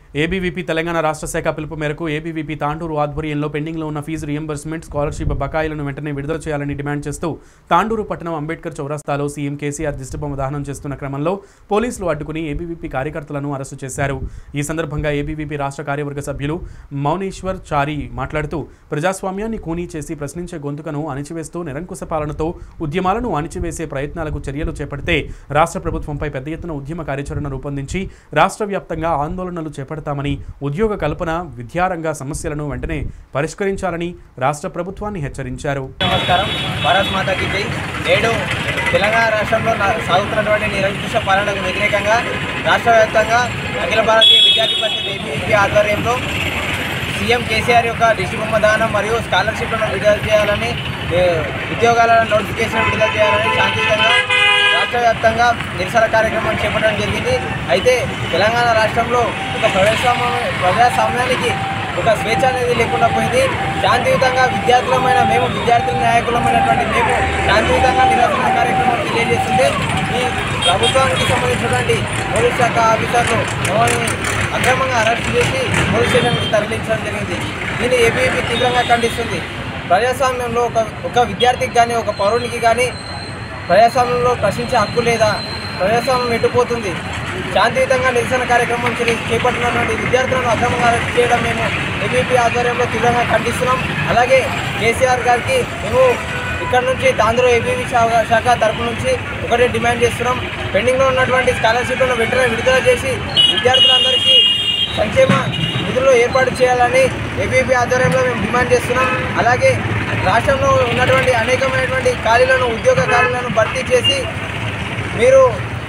ABVP Telangana రాష్ట్ర శాఖ పిలుపు మేరకు ఏబీవీపీ తాండూరు ఆధ్వర్యంలో పెండింగ్లో ఉన్న ఫీజు రియంబర్స్మెంట్ స్కాలర్షిప్ బకాయిలను వెంటనే విడుదల చేయాలని డిమాండ్ చేస్తూ తాండూరు పట్టణం అంబేద్కర్ చౌరస్తాలో సీఎం కేసీఆర్ దిష్టిబొమ్మ దహనం చేస్తున్న క్రమంలో పోలీసులు అడ్డుకుని ఏబీవీపీ కార్యకర్తలను అరెస్టు చేశారు ఈ సందర్భంగా ఏబీవీపీ రాష్ట్ర కార్యవర్గ సభ్యులు మౌనేశ్వర్ చారి మాట్లాడుతూ ప్రజాస్వామ్యాన్ని కూనీ చేసి ప్రశ్నించే గొంతుకను అణిచివేస్తూ నిరంకుశ పాలనతో ఉద్యమాలను అణిచివేసే ప్రయత్నాలకు చర్యలు చేపడితే రాష్ట్ర ప్రభుత్వంపై పెద్ద ఎత్తున ఉద్యమ కార్యాచరణ రూపొందించి రాష్ట్ర వ్యాప్తంగా ఆందోళనలు చేపడతామని ఉద్యోగ కల్పన విద్యారంగ సమస్యలను వెంటనే పరిష్కరించాలని రాష్ట్ర ప్రభుత్వాన్ని హెచ్చరించారు నమస్కారం భారత్ మాతాకి జై నేడు తెలంగాణ రాష్ట్రంలో నా- సాగుతున్నటువంటి నిరంకుశ పాలనకు వ్యతిరేకంగా రాష్ట్ర వ్యాప్తంగా అఖిల భారతీయ విద్యార్థి పరిషత్ ఏపీపీ ఆధ్వర్యంలో సీఎం కేసీఆర్ యొక్క దిష్టిబొమ్మ దానం మరియు స్కాలర్షిప్లను విడుదల చేయాలని ఏ, ఉద్యోగాల నోటిఫికేషన్ విడుదల చేయాలని శాంతియుతంగా రాష్ట్ర వ్యాప్తంగా నిరసన కార్యక్రమం చేపట్టడం జరిగింది అయితే తెలంగాణ రాష్ట్రంలో ఒక ప్రజాస్వామ్య ప్రజాస్వామ్యానికి ఒక స్వేచ్ఛ అనేది లేకుండా పోయింది శాంతియుతంగా విద్యార్థులమైన మేము విద్యార్థుల నాయకులమైనటువంటి మేము శాంతియుతంగా నిరసన కార్యక్రమం తెలియజేస్తుంది ఈ ప్రభుత్వానికి సంబంధించినటువంటి పోలీస్ శాఖ ఆఫీసర్లు మమ్మల్ని అక్రమంగా అరెస్ట్ చేసి పోలీస్ స్టేషన్కి తరలించడం జరిగింది దీన్ని ఏబీపీ తీవ్రంగా ఖండిస్తుంది ప్రజాస్వామ్యంలో ఒక ఒక విద్యార్థికి కానీ ఒక పౌరునికి కానీ ప్రజాస్వామ్యంలో ప్రశ్నించే హక్కు లేదా ప్రజాస్వామ్యం ఎట్టుపోతుంది శాంతియుతంగా నిరసన కార్యక్రమం చే- చేపట్టినటువంటి విద్యార్థులను అక్రమంగా అరెస్ట్ చేయడం మేము ఏబీపీ ఆధ్వర్యంలో తీవ్రంగా ఖండిస్తున్నాం అలాగే కేసీఆర్ గారికి మేము ఇక్కడ నుంచి తాంధ్ర ఏబీపీ శాఖ శాఖ తరపు నుంచి ఒకటే డిమాండ్ చేస్తున్నాం పెండింగ్లో ఉన్నటువంటి స్కాలర్షిప్లను వెంటనే విడుదల చేసి విద్యార్థులందరికీ సంక్షేమ నిధులు ఏర్పాటు చేయాలని ఏబీపీ ఆధ్వర్యంలో మేము డిమాండ్ చేస్తున్నాం అలాగే రాష్ట్రంలో ఉన్నటువంటి అనేకమైనటువంటి ఖాళీలను ఉద్యోగ ఖాళీలను భర్తీ చేసి మీరు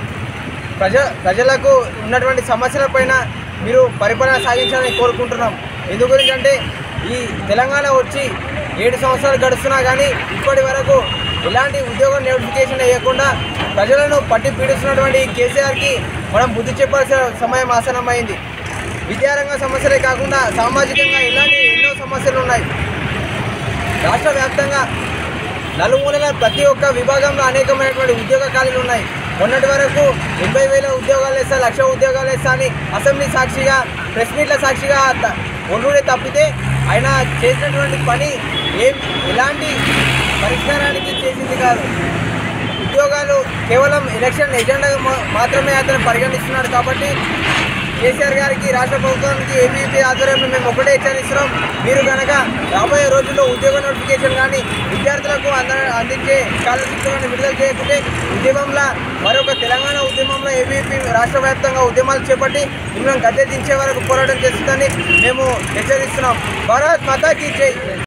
ప్రజ ప్రజలకు ఉన్నటువంటి సమస్యలపైన మీరు పరిపాలన సాగించాలని కోరుకుంటున్నాం ఎందు గురించి అంటే ఈ తెలంగాణ వచ్చి ఏడు సంవత్సరాలు గడుస్తున్నా కానీ ఇప్పటి వరకు ఎలాంటి ఉద్యోగ నోటిఫికేషన్ వేయకుండా ప్రజలను పట్టి పీడిస్తున్నటువంటి ఈ కేసీఆర్కి మనం బుద్ధి చెప్పాల్సిన సమయం ఆసనమైంది విద్యారంగ సమస్యలే కాకుండా సామాజికంగా ఇలాంటి ఎన్నో సమస్యలు ఉన్నాయి రాష్ట్ర వ్యాప్తంగా నలుమూలల ప్రతి ఒక్క విభాగంలో అనేకమైనటువంటి ఉద్యోగ ఖాళీలు ఉన్నాయి మొన్నటి వరకు ఎనభై వేల ఉద్యోగాలు వేస్తా లక్ష ఉద్యోగాలు వేస్తా అని అసెంబ్లీ సాక్షిగా ప్రెస్ మీట్ల సాక్షిగా త- ఒళ్ళుడే తప్పితే ఆయన చేసినటువంటి పని ఏం ఎలాంటి పరిష్కారానికి చేసింది కాదు ఉద్యోగాలు కేవలం ఎలక్షన్ ఎజెండా మాత్రమే అతను పరిగణిస్తున్నాడు కాబట్టి కేసీఆర్ గారికి రాష్ట్ర ప్రభుత్వానికి ఏబీపీ ఆధ్వర్యంలో మేము ఒకటే హెచ్చరిస్తున్నాం మీరు కనుక రాబోయే రోజుల్లో ఉద్యోగ నోటిఫికేషన్ కానీ విద్యార్థులకు అంద అందించే స్కాలర్షిప్ కానీ విడుదల చేయకుంటే ఉద్యమంలో మరొక తెలంగాణ ఉద్యమంలో ఏబీపీ రాష్ట్ర వ్యాప్తంగా ఉద్యమాలు చేపట్టి మిమ్మల్ని గద్దె దించే వరకు పోరాటం చేస్తుందని మేము హెచ్చరిస్తున్నాం భారత్ మాతాకి జై